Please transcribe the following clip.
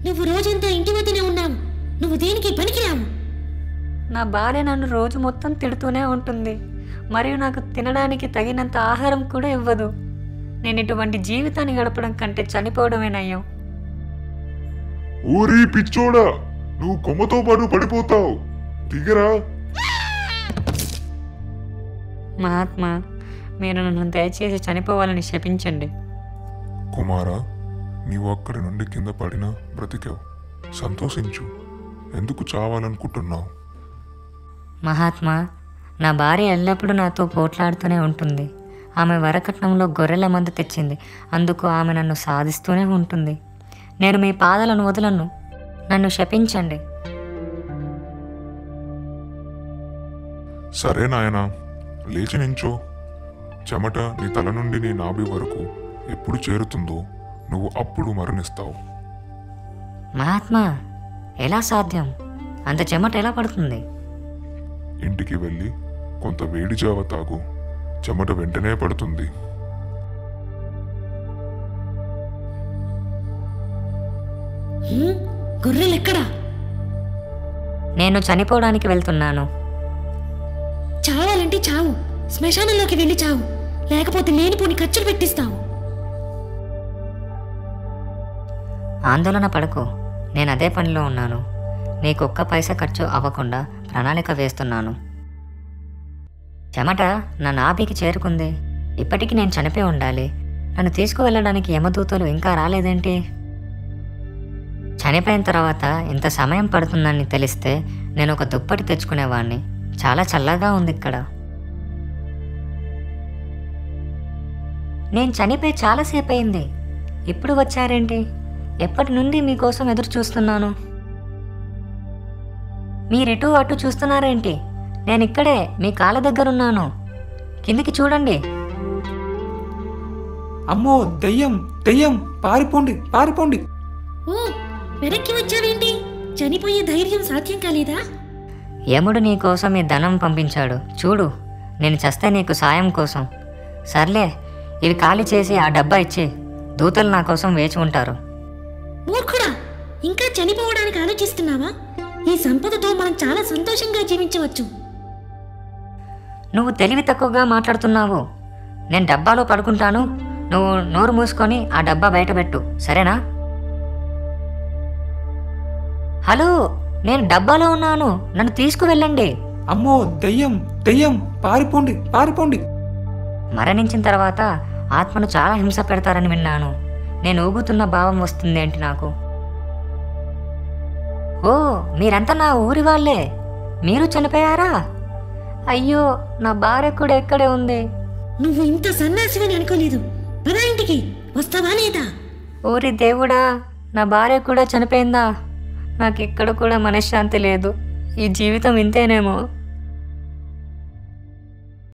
నువ్వు రోజంతా ఇంటి వద్దనే ఉన్నావు నువ్వు దేనికి పనికిరావు నా భార్య నన్ను రోజు మొత్తం తిడుతూనే ఉంటుంది మరియు నాకు తినడానికి తగినంత ఆహారం కూడా ఇవ్వదు నేను ఇటువంటి జీవితాన్ని గడపడం కంటే చనిపోవడమే నయ్యం ఊరి పిచ్చోడా నువ్వు కొమ్మతో పాటు పడిపోతావు దిగరా మహాత్మా మీరు నన్ను దయచేసి చనిపోవాలని శపించండి కుమారా నీవు అక్కడి నుండి కింద పడినా బ్రతికావు సంతోషించు ఎందుకు చావాలనుకుంటున్నావు మహాత్మా నా భార్య ఎల్లప్పుడూ నాతో పోట్లాడుతూనే ఉంటుంది ఆమె వరకట్నంలో గొర్రెల మందు తెచ్చింది అందుకు ఆమె నన్ను సాధిస్తూనే ఉంటుంది నేను మీ పాదాలను వదలను నన్ను శపించండి సరే నాయనా లేచి నించో చెమట నీ తల నుండి నీ నాభి వరకు ఎప్పుడు చేరుతుందో నువ్వు అప్పుడు మరణిస్తావు మహాత్మా ఎలా సాధ్యం అంత చెమట ఎలా పడుతుంది ఇంటికి వెళ్ళి కొంత వేడి జావ తాగు చెమట వెంటనే పడుతుంది హ్మ్? గొర్రెలెక్కడా నేను చనిపోవడానికి వెళ్తున్నాను చావాలంటే చావు శ్మశానంలోకి వెళ్ళి చావు లేకపోతే లేనిపోని ఖర్చులు పెట్టిస్తావు ఆందోళన పడకు నేను అదే పనిలో ఉన్నాను నీకు ఒక్క పైసా ఖర్చు అవ్వకుండా ప్రణాళిక వేస్తున్నాను చెమట నా నాభికి చేరుకుంది ఇప్పటికి నేను చనిపోయి ఉండాలి నన్ను తీసుకువెళ్ళడానికి యమదూతలు ఇంకా రాలేదేంటి చనిపోయిన తర్వాత ఇంత సమయం పడుతుందని తెలిస్తే నేను ఒక దుప్పటి తెచ్చుకునేవాడిని చాలా చల్లగా ఉంది ఇక్కడ నేను చనిపోయి చాలాసేపు అయింది ఇప్పుడు వచ్చారేంటి ఎప్పటి నుండి మీకోసం ఎదురు చూస్తున్నాను మీరెటు అటు చూస్తున్నారేంటి నేను ఇక్కడే మీ కాళ్ళ దగ్గరున్నాను కిందికి చూడండి అమ్మో దెయ్యం దెయ్యం పారిపోండి పారిపోండి ఓ వెనక్కి వచ్చావేంటి చనిపోయే ధైర్యం సాధ్యం కాలేదా యముడు నీ కోసం ఈ ధనం పంపించాడు చూడు నేను చస్తే నీకు సాయం కోసం సర్లే ఇవి ఖాళీ చేసి ఆ డబ్బా ఇచ్చి దూతలు నా కోసం వేచి ఉంటారు మూర్ఖుడా ఇంకా చనిపోవడానికి ఆలోచిస్తున్నావా ఈ సంపదతో మనం చాలా సంతోషంగా జీవించవచ్చు నువ్వు తెలివి తక్కువగా మాట్లాడుతున్నావు నేను డబ్బాలో పడుకుంటాను నువ్వు నోరు మూసుకొని ఆ డబ్బా బయటపెట్టు సరేనా హలో నేను డబ్బాలో ఉన్నాను నన్ను తీసుకువెళ్ళండి అమ్మో దెయ్యం దెయ్యం పారిపోండి పారిపోండి మరణించిన తర్వాత ఆత్మను చాలా హింస పెడతారని విన్నాను నేను ఊగుతున్న భావం వస్తుందేంటి నాకు ఓ మీరంతా నా ఊరి వాళ్ళే మీరు చనిపోయారా అయ్యో నా భార్య కూడా ఎక్కడే ఉంది నువ్వు ఇంత సన్నాసివని అనుకోలేదు పదా ఇంటికి వస్తావా లేదా ఓరి దేవుడా నా భార్య కూడా చనిపోయిందా నాకు ఇక్కడ కూడా మనశ్శాంతి లేదు ఈ జీవితం ఇంతేనేమో